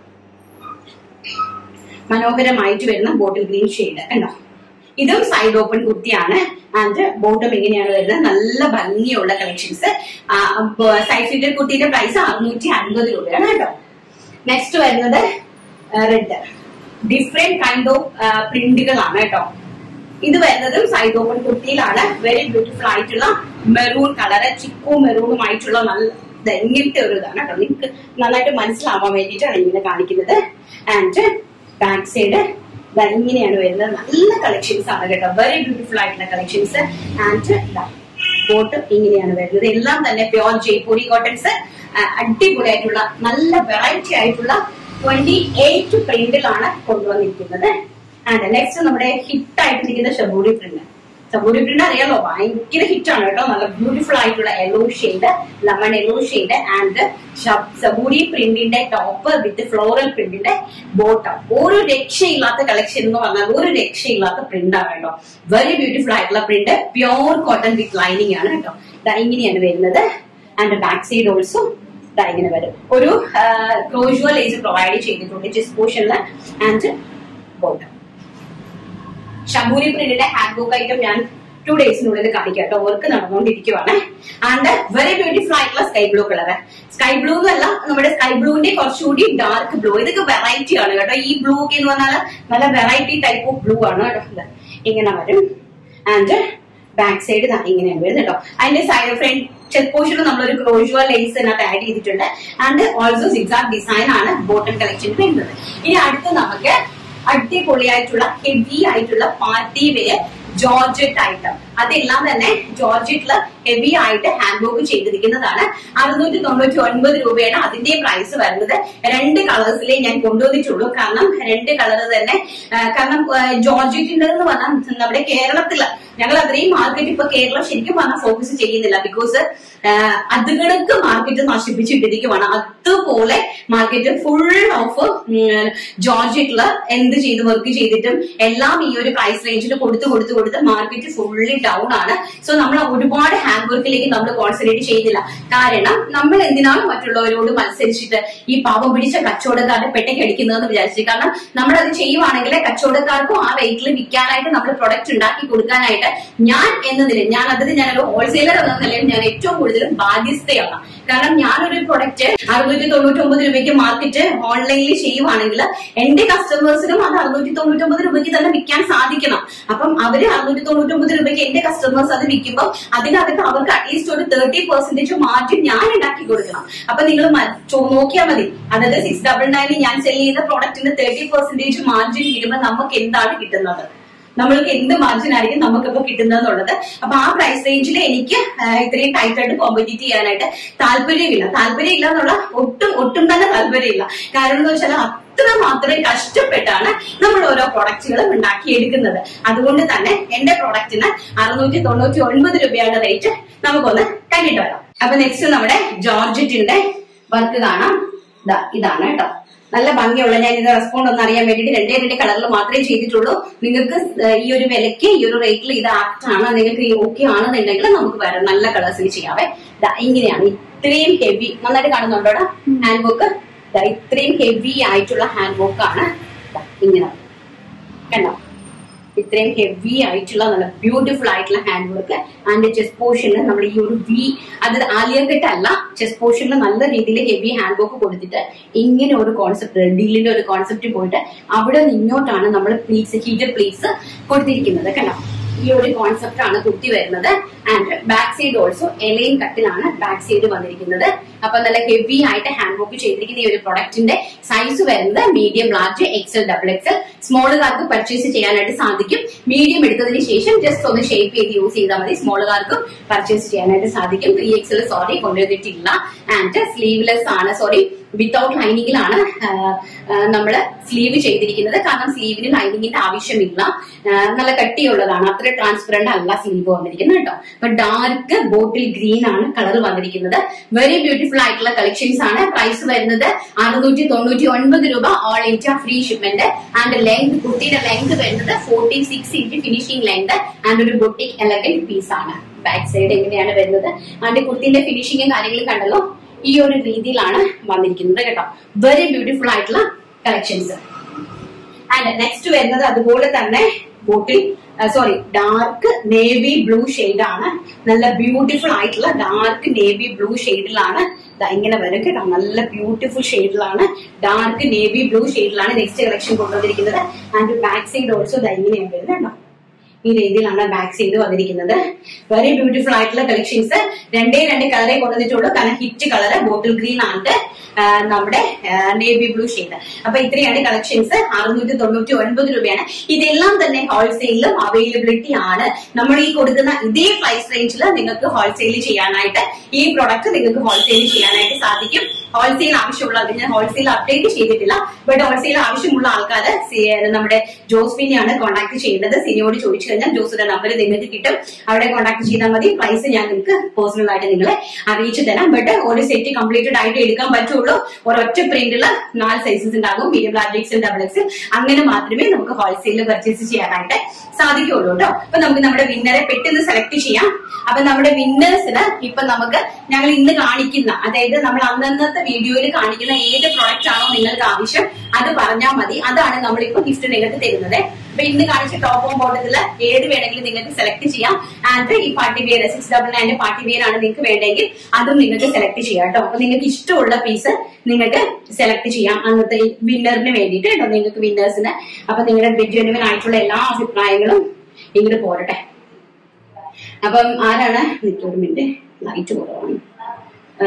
മനോഹരമായിട്ട് വരുന്ന ബോട്ടിൽ ഗ്രീൻ ഷെയ്ഡ് കണ്ടോ ഇതും സൈഡ് ഓപ്പൺ കുർത്തിയാണ് ആൻഡ് ബോട്ടം എങ്ങനെയാണ് വരുന്നത് നല്ല ഭംഗിയുള്ള കളക്ഷൻസ് സൈഡ് സ്ലീറ്റഡ് കുർത്തിയുടെ പ്രൈസ് അറുന്നൂറ്റി അൻപത് രൂപയാണ് കേട്ടോ നെക്സ്റ്റ് വരുന്നത് റെഡ് ഡിഫറെന്റ് കൈൻഡ് ഓഫ് പ്രിന്റുകളാണ് കേട്ടോ ഇത് വരുന്നതും സൈഡ് ഓപ്പൺ കുർത്തിയിലാണ് വെരി ബ്യൂട്ടിഫുൾ ആയിട്ടുള്ള മെറൂൺ കളറ് ചിക്കു മെറൂണുമായിട്ടുള്ള നല്ല ഇത് ഇങ്ങനത്തെ ഒരു ഇതാണ് കേട്ടോ നിങ്ങൾക്ക് നന്നായിട്ട് മനസ്സിലാവാൻ വേണ്ടിയിട്ടാണ് ഇങ്ങനെ കാണിക്കുന്നത് ആൻഡ് ബാക്ക് സൈഡ് ഇങ്ങനെയാണ് വരുന്നത് നല്ല കളക്ഷൻസ് ആണ് കേട്ടോ വെരി ബ്യൂട്ടിഫുൾ ആയിട്ടുള്ള കളക്ഷൻസ് ആൻഡ് ബോട്ട് ഇങ്ങനെയാണ് വരുന്നത് എല്ലാം തന്നെ പ്യോർ ജയ്പൂരി കോട്ടൺസ് അടിപൊളിയായിട്ടുള്ള നല്ല വെറൈറ്റി ആയിട്ടുള്ള ട്വന്റി എയ്റ്റ് പ്രിന്റിലാണ് കൊണ്ടുവന്നിരിക്കുന്നത് ആൻഡ് നെക്സ്റ്റ് നമ്മുടെ ഹിറ്റ് ആയിട്ട് നിൽക്കുന്ന ഷബൂരി പ്രിന്റ് ഷബൂരി പ്രിന്റ് അറിയാലോ ഭയങ്കര ഹിറ്റ് ആണ് കേട്ടോ നല്ല ബ്യൂട്ടിഫുൾ ആയിട്ടുള്ള yellow shade lemon yellow shade and സബൂരി പ്രിന്റിന്റെ ടോപ്പ് വിത്ത് ഫ്ലോറൽ പ്രിന്റിന്റെ ബോട്ടം ഒരു രക്ഷയില്ലാത്ത കളക്ഷൻ എന്ന് പറഞ്ഞാൽ ഒരു രക്ഷയില്ലാത്ത പ്രിന്റ് ആണ് കേട്ടോ വെരി ബ്യൂട്ടിഫുൾ ആയിട്ടുള്ള print pure cotton with lining ആണ് കേട്ടോ ദാ ഇങ്ങനെയാണ് വരുന്നത് ആൻഡ് ബാക്ക് സൈഡ് ഓൾസോ ദാ ഇങ്ങനെ വരും ഒരു ക്ലോഷുവൽ ഏജ് പ്രൊവൈഡ് ചെയ്തിട്ടുണ്ട് ചെസ് പോർഷനിൽ ആൻഡ് ബോട്ടം ഷബൂരി പ്രിന്റിന്റെ ഹാൻഡ് ബുക്ക് ഐറ്റം ഞാൻ ടു ഡേയ്സിനുള്ളിൽ കാണിക്കാം കേട്ടോ വർക്ക് നടന്നുകൊണ്ടിരിക്കുവാണ് ആൻഡ് വെരി ബ്യൂട്ടിഫുൾ ആയിട്ടുള്ള sky blue colour sky blue എന്നല്ല നമ്മുടെ സ്കൈ ബ്ലൂവിന്റെ കുറച്ചുകൂടി ഡാർക്ക് ബ്ലൂ ഇതൊക്കെ വെറൈറ്റി ആണ് കേട്ടോ ഈ ബ്ലൂ ഒക്കെ എന്ന് പറഞ്ഞാൽ നല്ല വെറൈറ്റി ടൈപ്പ് ഓഫ് ബ്ലൂ ആണ് കേട്ടോ ഇത് ഇങ്ങനെ വരും ആൻഡ് ബാക്ക് സൈഡ് ഇങ്ങനെയാണ് വരുന്നത് കേട്ടോ അതിന്റെ സൈഡ് ഫ്രണ്ട് ചെക്ക് പോർഷനിൽ നമ്മളൊരു ക്ലോഷുവർ ലേസ് അതിനകത്ത് ആഡ് ചെയ്തിട്ടുണ്ട് ആൻഡ് ഓൾസോ സിക്സാർ ഡിസൈൻ ആണ് ബോട്ടം കളക്ഷൻ വരുന്നത് ഇനി അടുത്ത് നമുക്ക് അടിപൊളിയായിട്ടുള്ള ഹെവി ആയിട്ടുള്ള പാർട്ടി വെയർ ജോർജറ്റ് ഐറ്റം അതെല്ലാം തന്നെ ജോർജറ്റില് ഹെവി ആയിട്ട് ഹാൻഡ് വർക്ക് ചെയ്തിരിക്കുന്നതാണ് അറുന്നൂറ്റി തൊണ്ണൂറ്റി ഒൻപത് രൂപയാണ് അതിന്റെ പ്രൈസ് വരുന്നത് രണ്ട് കളേഴ്സിലേ ഞാൻ കൊണ്ടുവന്നിട്ടുള്ളൂ കാരണം രണ്ട് കളർ തന്നെ ആ, കാരണം ജോർജറ്റിന്റെ എന്ന് പറഞ്ഞാൽ നമ്മുടെ കേരളത്തില് ഞങ്ങൾ അത്രയും മാർക്കറ്റ് ഇപ്പൊ കേരളം ശരിക്കും പറഞ്ഞാൽ ഫോക്കസ് ചെയ്യുന്നില്ല ബിക്കോസ് അതുകൾക്ക് മാർക്കറ്റ് നശിപ്പിച്ചിട്ടിരിക്കുവാണ് അതുപോലെ മാർക്കറ്റ് ഫുൾ ഓഫ് ജോർജറ്റില് എന്ത് ചെയ്ത് വർക്ക് ചെയ്തിട്ടും എല്ലാം ഈ ഒരു പ്രൈസ് റേഞ്ചിൽ കൊടുത്ത് കൊടുത്ത് കൊടുത്ത് മാർക്കറ്റ് ഫുള്ളി ഡൗൺ ആണ് സോ നമ്മൾ ഒരുപാട് ഹാൻഡ് വർക്കിലേക്ക് നമ്മൾ കോൺസെൻട്രേറ്റ് ചെയ്യുന്നില്ല കാരണം നമ്മൾ എന്തിനാണ് മറ്റുള്ളവരോട് മത്സരിച്ചിട്ട് ഈ പാവം പിടിച്ച കച്ചവടക്കാരുടെ പെട്ടയ്ക്ക് അടിക്കുന്നതെന്ന് വിചാരിച്ചു കാരണം നമ്മൾ അത് ചെയ്യുവാണെങ്കിൽ കച്ചവടക്കാർക്കും ആ റേറ്റിൽ വിൽക്കാനായിട്ട് നമ്മൾ പ്രൊഡക്റ്റ് ഉണ്ടാക്കി കൊടുക്കാനായിട്ട് ഞാൻ എന്ന നിലയിൽ ഞാൻ അതിന് ഞാനൊരു ഹോൾസെയിലർ എന്ന നിലയിൽ ഞാൻ ഏറ്റവും കൂടുതൽ ബാധ്യസ്ഥയാണ് കാരണം ഞാനൊരു പ്രൊഡക്റ്റ് അറുന്നൂറ്റി തൊണ്ണൂറ്റി ഒമ്പത് രൂപയ്ക്ക് മാർക്കറ്റ് ഓൺലൈനിൽ ചെയ്യുവാണെങ്കിൽ എന്റെ കസ്റ്റമേഴ്സിനും അത് അറുന്നൂറ്റി തൊണ്ണൂറ്റി ഒമ്പത് രൂപയ്ക്ക് തന്നെ വിൽക്കാൻ സാധിക്കണം അപ്പം അവര് അറുന്നൂറ്റി തൊണ്ണൂറ്റി ഒമ്പത് രൂപയ്ക്ക് എന്റെ കസ്റ്റമേഴ്സ് അത് വിൽക്കുമ്പോൾ അതിനകത്ത് സമയത്ത് അവർക്ക് അറ്റ്ലീസ്റ്റ് ഒരു തേർട്ടി പെർസെന്റേജ് മാർജിൻ ഞാൻ ഉണ്ടാക്കി കൊടുക്കണം അപ്പൊ നിങ്ങൾ നോക്കിയാൽ മതി അതായത് സിക്സ് ഡബിൾ നയനിൽ ഞാൻ സെൽ ചെയ്യുന്ന പ്രോഡക്റ്റിന് തേർട്ടി പെർസെന്റേജ് മാർജിൻ കിട്ടുമ്പോൾ നമുക്ക് എന്താണ് കിട്ടുന്നത് നമ്മൾക്ക് എന്ത് മാർജിൻ ആയിരിക്കും നമുക്കിപ്പോ കിട്ടുന്നതെന്നുള്ളത് അപ്പൊ ആ പ്രൈസ് റേഞ്ചിൽ എനിക്ക് ആ, ഇത്രയും ടൈറ്റ് ആയിട്ട് കോമ്പറ്റീറ്റ് ചെയ്യാനായിട്ട് താല്പര്യമില്ല താല്പര്യമില്ല എന്നുള്ള ഒട്ടും ഒട്ടും തന്നെ താല്പര്യമില്ല കാരണം എന്ന് വെച്ചാൽ അത്ര മാത്രം കഷ്ടപ്പെട്ടാണ് നമ്മൾ ഓരോ പ്രൊഡക്റ്റുകളും ഉണ്ടാക്കിയെടുക്കുന്നത് അതുകൊണ്ട് തന്നെ എന്റെ പ്രൊഡക്റ്റിന് അറുന്നൂറ്റി തൊണ്ണൂറ്റി ഒൻപത് രൂപയാണ് റേറ്റ് നമുക്കൊന്ന് കണ്ടിട്ട് വരാം അപ്പൊ നെക്സ്റ്റ് നമ്മുടെ ജോർജറ്റിന്റെ വർക്ക് കാണാം ദാ ഇതാണ് കേട്ടോ നല്ല ഭംഗിയുള്ള ഞാൻ ഇത് റെസ്പോണ്ട് ഒന്ന് അറിയാൻ വേണ്ടിയിട്ട് രണ്ടേ രണ്ട് കളറിൽ മാത്രമേ ചെയ്തിട്ടുള്ളൂ നിങ്ങൾക്ക് ഏഹ് ഈ ഒരു വിലയ്ക്ക് ഈ ഒരു റേറ്റിൽ ഇത് ആപ്റ്റ് ആണ് നിങ്ങൾക്ക് ഓക്കെ ആണെന്നുണ്ടെങ്കിൽ നമുക്ക് വേറെ നല്ല കളേഴ്സിൽ ചെയ്യാവേ ദാ ഇങ്ങനെയാണ് ഇത്രയും ഹെവി നന്നായിട്ട് കാണുന്നുണ്ടോ ഹാൻഡ് വർക്ക് ഇത്രയും ഹെവി ആയിട്ടുള്ള ഹാൻഡ് വർക്ക് ആണ് ദാ ഇങ്ങനെ കണ്ടോ ഇത്രയും ഹെവി ആയിട്ടുള്ള നല്ല ബ്യൂട്ടിഫുൾ ആയിട്ടുള്ള ഹാൻഡ് വർക്ക് ആൻഡ് ചെസ്റ്റ് പോർഷനിൽ നമ്മൾ ഈ ഒരു വി അത് ആലിയക്കെട്ട് അല്ല ചെസ്റ്റ് പോർഷനിൽ നല്ല രീതിയിൽ ഹെവി ഹാൻഡ് വർക്ക് കൊടുത്തിട്ട് ഇങ്ങനെ ഒരു കോൺസെപ്റ്റ് ഡീലിന്റെ ഒരു കോൺസെപ്റ്റ് പോയിട്ട് അവിടെ നിന്ന് ഇങ്ങോട്ടാണ് നമ്മൾ പ്ലീറ്റ്സ് ഹീറ്റഡ് പ്ലീറ്റ്സ് കൊടുത്തിരിക്കുന്നത് കണ്ടോ ഈ ഒരു കോൺസെപ്റ്റ് ആണ് കുത്തി വരുന്നത് and back side also A line കട്ടിലാണ് ബാക്ക് സൈഡ് വന്നിരിക്കുന്നത് അപ്പൊ നല്ല ഹെവി ആയിട്ട് ഹാൻഡ് വർക്ക് ചെയ്തിരിക്കുന്ന ഈ ഒരു പ്രൊഡക്റ്റിന്റെ സൈസ് വരുന്നത് medium large XL double XL സ്മോളുകാർക്ക് പർച്ചേസ് ചെയ്യാനായിട്ട് സാധിക്കും മീഡിയം എടുത്തതിന് ശേഷം ജസ്റ്റ് ഒന്ന് ഷേപ്പ് ചെയ്ത് യൂസ് ചെയ്താൽ മതി സ്മോളുകാർക്കും പർച്ചേസ് ചെയ്യാനായിട്ട് സാധിക്കും ത്രീ എക്സൽ സോറി കൊണ്ടുവന്നിട്ടില്ല ആൻഡ് സ്ലീവ്ലെസ് ആണ് സോറി വിത്തൗട്ട് ലൈനിങ്ങിലാണ് നമ്മൾ സ്ലീവ് ചെയ്തിരിക്കുന്നത് കാരണം സ്ലീവിന് ലൈനിങ്ങിന്റെ ആവശ്യമില്ല ആ, നല്ല കട്ടിയുള്ളതാണ് അത്ര ട്രാൻസ്പെറന്റ് അല്ല സ്ലീവ് വന്നിരിക്കുന്നത് കേട്ടോ അപ്പൊ ഡാർക്ക് ബോട്ടിൽ ഗ്രീൻ ആണ് കളർ വന്നിരിക്കുന്നത് വെരി ബ്യൂട്ടിഫുൾ ആയിട്ടുള്ള കളക്ഷൻസ് ആണ് പ്രൈസ് വരുന്നത് അറുന്നൂറ്റി തൊണ്ണൂറ്റി ഒൻപത് രൂപ all India free shipment and length കുട്ടിയുടെ ലെങ്ത് വരുന്നത് forty six inch finishing length and ഒരു ബൊട്ടിക് എലഗന്റ് പീസ് ആണ് ബാക്ക് സൈഡ് എങ്ങനെയാണ് വരുന്നത് ആൻഡ് കുട്ടിന്റെ ഫിനിഷിങ്ങും കാര്യങ്ങളും കണ്ടല്ലോ ഈ ഒരു രീതിയിലാണ് വന്നിരിക്കുന്നത് കേട്ടോ വെരി ബ്യൂട്ടിഫുൾ ആയിട്ടുള്ള കളക്ഷൻസ് ആൻഡ് നെക്സ്റ്റ് വരുന്നത് അതുപോലെ തന്നെ bottle sorry dark navy blue ആണ് നല്ല ബ്യൂട്ടിഫുൾ ആയിട്ടുള്ള ഡാർക്ക് നേവി ബ്ലൂ ഷെയ്ഡിലാണ് ഇങ്ങനെ വരും കേട്ടോ നല്ല ബ്യൂട്ടിഫുൾ ഷെയ്ഡിലാണ് ഡാർക്ക് നേവി ബ്ലൂ ഷെയ്ഡിലാണ് നെക്സ്റ്റ് കളക്ഷൻ കൊണ്ടുവന്നിരിക്കുന്നത് ആൻഡ് ബാക്ക് സൈഡ് ഓൾസോ ഇങ്ങനെയാണ് വരുന്നത് കേട്ടോ ഈ രീതിയിലാണ് ബാക്ക് സൈഡ് വന്നിരിക്കുന്നത് വെരി ബ്യൂട്ടിഫുൾ ആയിട്ടുള്ള കളക്ഷൻസ് രണ്ടേ രണ്ട് കളറേ കൊണ്ടുവന്നിട്ടുള്ളൂ കാരണം ഹിറ്റ് കളർ ബോട്ടിൽ ഗ്രീൻ ആണ് ആ, നമ്മുടെ നേവി ബ്ലൂ ഷെയ്ഡ് അപ്പൊ ഇത്രയാണ് കളക്ഷൻസ് അറുന്നൂറ്റി തൊണ്ണൂറ്റി ഒൻപത് രൂപയാണ് ഇതെല്ലാം തന്നെ ഹോൾസെയിലും അവൈലബിലിറ്റി ആണ് നമ്മൾ ഈ കൊടുക്കുന്ന ഇതേ പ്രൈസ് റേഞ്ചിൽ നിങ്ങൾക്ക് ഹോൾസെയിൽ ചെയ്യാനായിട്ട് ഈ പ്രൊഡക്റ്റ് നിങ്ങൾക്ക് ഹോൾസെയിൽ ചെയ്യാനായിട്ട് സാധിക്കും ഹോൾസെയിൽ ആവശ്യമുള്ള ഞാൻ ഹോൾസെയിൽ അപ്ഡേറ്റ് ചെയ്തിട്ടില്ല ബട്ട് ഹോൾസെയിൽ ആവശ്യമുള്ള ആൾക്കാർ നമ്മുടെ ജോസ്ഫിനെയാണ് കോൺടാക്ട് ചെയ്യേണ്ടത് സിനിയോട് ചോദിച്ചു കഴിഞ്ഞാൽ ജോസിന്റെ നമ്പർ നിങ്ങൾക്ക് കിട്ടും അവിടെ കോൺടാക്ട് ചെയ്താൽ മതി പ്രൈസ് ഞാൻ നിങ്ങൾക്ക് പേഴ്സണൽ ആയിട്ട് നിങ്ങളെ അറിയിച്ചു തരാം ബട്ട് ഒരു സെറ്റ് കംപ്ലീറ്റഡ് ആയിട്ട് എടുക്കാൻ പറ്റുള്ളൂ ഒരൊറ്റ പ്രിന്റിൽ നാല് സൈസസ് ഉണ്ടാകും medium large XL double XL അങ്ങനെ മാത്രമേ നമുക്ക് ഹോൾസെയിൽ പർച്ചേസ് ചെയ്യാനായിട്ട് സാധിക്കുള്ളൂ കേട്ടോ അപ്പൊ നമുക്ക് നമ്മുടെ വിന്നറെ പെട്ടെന്ന് സെലക്ട് ചെയ്യാം അപ്പൊ നമ്മുടെ വിന്നേഴ്സിന് ഇപ്പൊ നമുക്ക് ഞങ്ങൾ ഇന്ന് കാണിക്കുന്ന അതായത് നമ്മൾ അന്നന്നത്തെ വീഡിയോയിൽ കാണിക്കുന്ന ഏത് പ്രൊഡക്റ്റ് ആണോ നിങ്ങൾക്ക് ആവശ്യം അത് പറഞ്ഞാൽ മതി അതാണ് നമ്മളിപ്പോ ഗിഫ്റ്റ് നിങ്ങൾക്ക് തരുന്നത് അപ്പൊ ഇന്ന് കാണിച്ച ടോപ്പ് ബോട്ടത്തിൽ ഏത് വേണമെങ്കിലും നിങ്ങൾക്ക് സെലക്ട് ചെയ്യാം ആൻഡ് ഈ party wear six double nine party wear ആണ് നിങ്ങൾക്ക് വേണ്ടെങ്കിൽ അതും നിങ്ങൾക്ക് സെലക്ട് ചെയ്യാം കേട്ടോ അപ്പൊ നിങ്ങൾക്ക് ഇഷ്ടമുള്ള പീസ് നിങ്ങൾക്ക് സെലക്ട് ചെയ്യാം അന്നത്തെ വിന്നറിന് വേണ്ടിയിട്ട് കേട്ടോ നിങ്ങൾക്ക് വിന്നേഴ്സിന് അപ്പൊ നിങ്ങളുടെ ജെന്യുവൻ ആയിട്ടുള്ള എല്ലാ അഭിപ്രായങ്ങളും ഇങ്ങോട്ട് പോരട്ടെ അപ്പം ആരാണ് നിൽക്കും ഒരു മിനിറ്റ് ലൈറ്റ് കുറവാണ് ആ,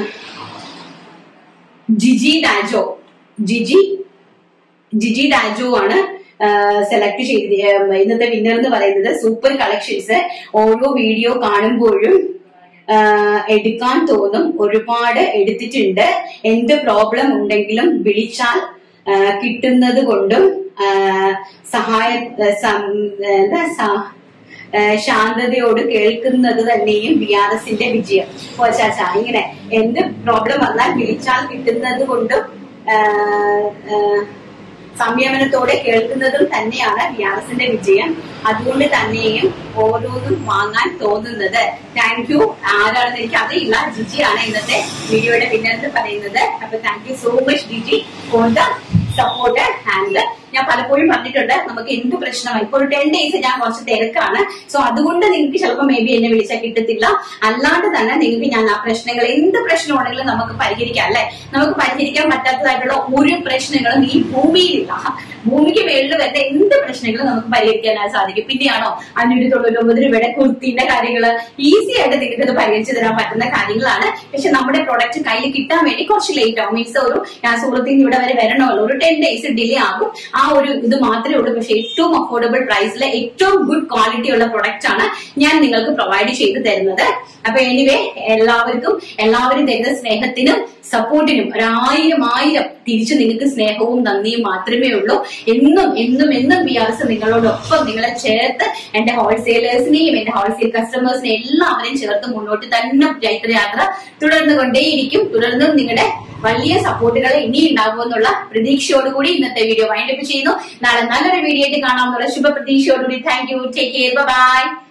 ജിജി ഡാജോ ജിജി ജിജി ഡാജു ആണ് സെലക്ട് ചെയ്ത് ഏഹ് ഇന്നത്തെ വിന്നർ എന്ന് പറയുന്നത് സൂപ്പർ കളക്ഷൻസ് ഓരോ വീഡിയോ കാണുമ്പോഴും ആഹ് എടുക്കാൻ തോന്നും ഒരുപാട് എടുത്തിട്ടുണ്ട് എന്ത് പ്രോബ്ലം ഉണ്ടെങ്കിലും വിളിച്ചാൽ ആഹ് കിട്ടുന്നത് കൊണ്ടും ആഹ് സഹായ സം- എന്താ സ- ഏഹ് ശാന്തതയോട് കേൾക്കുന്നത് തന്നെയും ബി ആർ എസിന്റെ വിജയം ഓ ചാച്ചാ ഇങ്ങനെ എന്ത് പ്രോബ്ലം വന്നാൽ വിളിച്ചാൽ കിട്ടുന്നത് കൊണ്ടും ഏഹ്, ഏഹ്, സംയമനത്തോടെ കേൾക്കുന്നതും തന്നെയാണ് ബി ആർ എസിന്റെ വിജയം അതുകൊണ്ട് തന്നെയും ഓരോന്നും വാങ്ങാൻ തോന്നുന്നത് താങ്ക് യു ആരാണെന്ന് എനിക്ക് അറിയില്ല ജിജിയാണ് ഇന്നത്തെ വീഡിയോയുടെ വിന്നർ എന്ന് പറയുന്നത് അപ്പൊ thank you so much Giji for the support and ഞാൻ പലപ്പോഴും പറഞ്ഞിട്ടുണ്ട് നമുക്ക് എന്ത് പ്രശ്നമായി ഇപ്പോൾ ഒരു ടെൻ ഡേയ്സ് ഞാൻ കുറച്ച് തിരക്കാണ് സോ അതുകൊണ്ട് നിങ്ങൾക്ക് ചിലപ്പോൾ മേ ബി എന്നെ വിളിച്ചാൽ കിട്ടത്തില്ല അല്ലാണ്ട് തന്നെ നിങ്ങൾക്ക് ഞാൻ ആ പ്രശ്നങ്ങൾ എന്ത് പ്രശ്നം ഉണ്ടെങ്കിലും നമുക്ക് പരിഹരിക്കാം അല്ലെ നമുക്ക് പരിഹരിക്കാൻ പറ്റാത്തതായിട്ടുള്ള ഒരു പ്രശ്നങ്ങളും ഈ ഭൂമിയിലില്ല ഭൂമിക്ക് മേളിൽ വരുന്ന എന്ത് പ്രശ്നങ്ങളും നമുക്ക് പരിഹരിക്കാനായി സാധിക്കും പിന്നെയാണോ അഞ്ഞൂറ്റി തൊണ്ണൂറ്റി ഒമ്പത് രൂപയുടെ കുർത്തിന്റെ കാര്യങ്ങള് ഈസി ആയിട്ട് നിങ്ങൾക്ക് ഇത് പരിഹരിച്ചു തരാൻ പറ്റുന്ന കാര്യങ്ങളാണ് പക്ഷെ നമ്മുടെ പ്രൊഡക്റ്റ് കയ്യിൽ കിട്ടാൻ വേണ്ടി കുറച്ച് ലേറ്റ് ആവും മീൻസ് ഒരു ഞാൻ സുഹൃത്തിൽ നിന്ന് ഇവിടെ വരെ വരണമല്ലോ ഒരു ടെൻ ഡേയ്സ് ഡിലേ ആകും ആ ഒരു ഇത് മാത്രമേ ഉള്ളൂ പക്ഷെ ഏറ്റവും അഫോർഡബിൾ പ്രൈസിൽ ഏറ്റവും ഗുഡ് ക്വാളിറ്റി ഉള്ള പ്രൊഡക്റ്റ് ആണ് ഞാൻ നിങ്ങൾക്ക് പ്രൊവൈഡ് ചെയ്തു തരുന്നത് അപ്പൊ എനിവേ എല്ലാവർക്കും എല്ലാവരും തരുന്ന സ്നേഹത്തിനും സപ്പോർട്ടിനും ഒരായിരം ആയിരം തിരിച്ചു നിങ്ങൾക്ക് സ്നേഹവും നന്ദിയും മാത്രമേ ഉള്ളൂ എന്നും എന്നും എന്നും ബിയാസ് നിങ്ങളോടൊപ്പം നിങ്ങളെ ചേർത്ത് എന്റെ ഹോൾസെയിലേഴ്സിനെയും എന്റെ ഹോൾസെയിൽ കസ്റ്റമേഴ്സിനെയും എല്ലാവരെയും ചേർത്ത് മുന്നോട്ട് തന്നെ ചൈത്രയാത്ര തുടർന്നുകൊണ്ടേയിരിക്കും തുടർന്നും നിങ്ങളുടെ വലിയ സപ്പോർട്ടുകൾ ഇനി ഉണ്ടാകുമെന്നുള്ള പ്രതീക്ഷയോടുകൂടി ഇന്നത്തെ വീഡിയോ വൈൻഡപ്പ് ചെയ്യുന്നു നാളെ നല്ലൊരു വീഡിയോ ആയിട്ട് കാണാമെന്നുള്ള ശുഭ പ്രതീക്ഷയോടുകൂടി thank you take care by